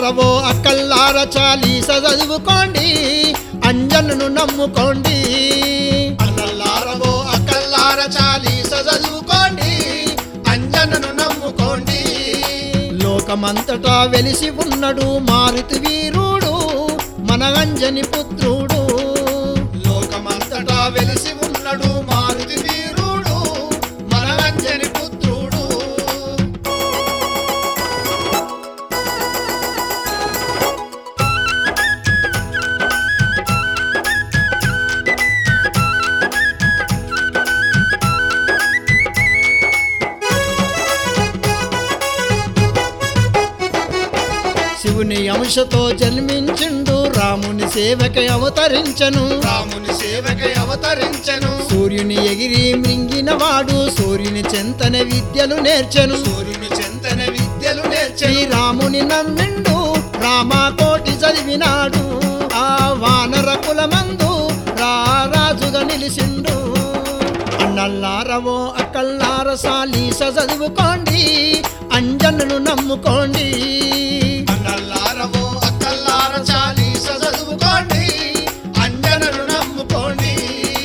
అన్నల్లారవో అక్కల్లార చాలీస చదువుకోండి అంజన్ను నమ్ముకోండి అన్నల్లారవో అక్కల్లార చాలీస చదువుకోండి అంజన్ను నమ్ముకోండి లోకమంతటా వెలిసి ఉన్నడు మారుతి వీరుడు మన అంజని పుత్రుడు లోకమంతటా వెలిసి ఉన్నడు మారుతి వీరుడు మన అంజని పుత్రుడు శివుని అంశతో జన్మించిండు రాముని సేవకై అవతరించను రాముని సేవకై అవతరించను సూర్యుని ఎగిరి మృంగిన వాడు సూర్యుని చెంతన విద్యలు నేర్చెను సూర్యుని చెంతన విద్యలు నేర్చెను రాముని నమ్మిండు రామాకోటి చదివినాడు ఆ వానర కులమందు రారాజుగా నిలిసిండు అన్నల్లారవో అక్కల్లార సాలీస చదువుకోండి అంజన్ను నమ్ముకోండి అన్నల్లారవో అక్కల్లార చాలీస చదువుకోండి అంజన్ను నమ్ముకోండి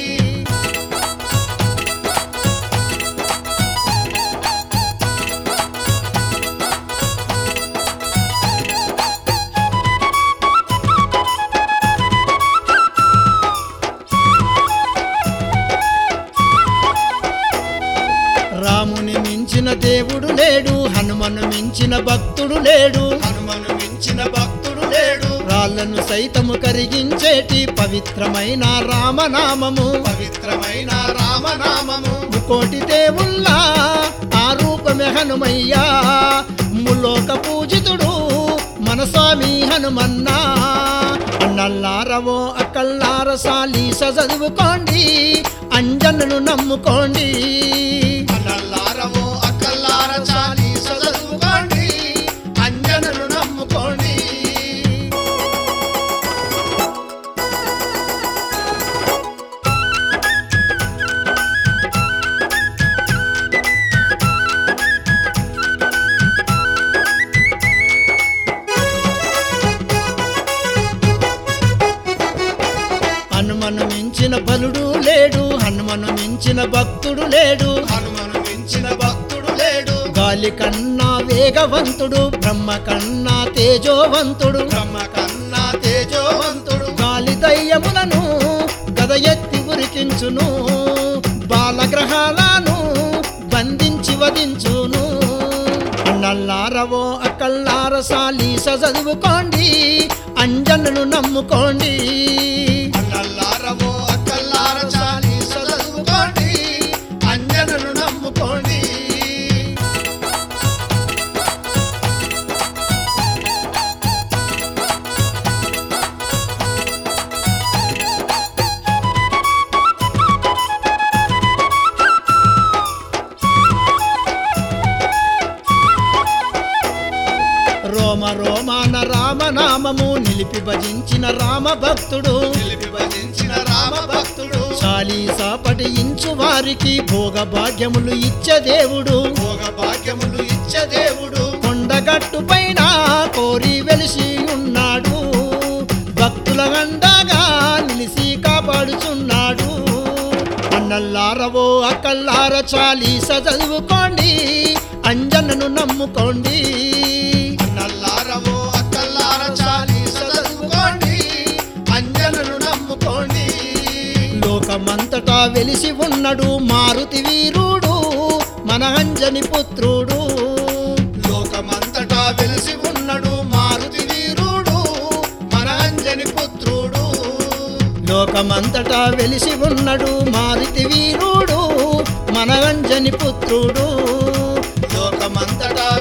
రాముని మించిన దేవుడు లేడు హనుమను మించిన భక్తుడు లేడు హనుమను మించిన భక్తుడు లేడు రాళ్లను సైతము కరిగించేటి పవిత్రమైన రామనామము పవిత్రమైన రామనామము కోటి దేవుళ్ళా ఆ రూపమే హనుమయ్యా ములోక పూజితుడు మన స్వామి హనుమన్నా అన్నల్లారవో అక్కల్లార సాలీస చదువుకోండి అంజన్ను నమ్ముకోండి అన్నల్లారవో అక్కల్లార చాలీస చదువుకోండి అంజన్ను నమ్ముకోండి హనుమను మించిన బలుడు లేడు హనుమను మించిన భక్తుడు లేడు హనుమను మించిన భక్తుడు లేడు గాలి కన్నా వేగవంతుడు బ్రహ్మ కన్నా తేజోవంతుడు బ్రహ్మ కన్నా తేజోవంతుడు గాలి దయ్యములను గద ఎత్తి ఉరికించును బాలగ్రహాలను బంధించి వధించును నల్లారవో అక్కల్లార సాలీస చదువుకోండి అంజన్ను నమ్ముకోండి నల్లారవో అక్కల్లార సాలీస చదువుకోండి అంజన్ను నమ్ముకోండి రోమ రోమాన రామనామము నిలిపి భజించిన రామ భక్తుడు నిలిపి భజించిన రామ భక్తుడు చాలీస పఠించు వారికి భోగ భాగ్యములు ఇచ్చే దేవుడు భోగ భాగ్యములు ఇచ్చే దేవుడు కొండగట్టు పైన కోరి వెలిసి ఉన్నాడు భక్తుల గండగా నిలిసి కాపాడుచున్నాడు అన్నల్లారవో అక్కల్లార చాలీస చదువుకోండి అంజనను నమ్ముకోండి అన్నల్లారవో అక్కల్లార చాలీస చదువుకోండి అంజనను నమ్ముకోండి లోకమంతటా వెలిసి ఉన్నడు మారుతి వీరుడు మన అంజని పుత్రుడు లోకమంతటా వెలిసి ఉన్నడు మారుతి వీరుడు మన అంజని పుత్రుడు లోకమంతటా వెలిసి ఉన్నడు మారుతి వీరుడు మన అంజని పుత్రుడు లోకమంతటా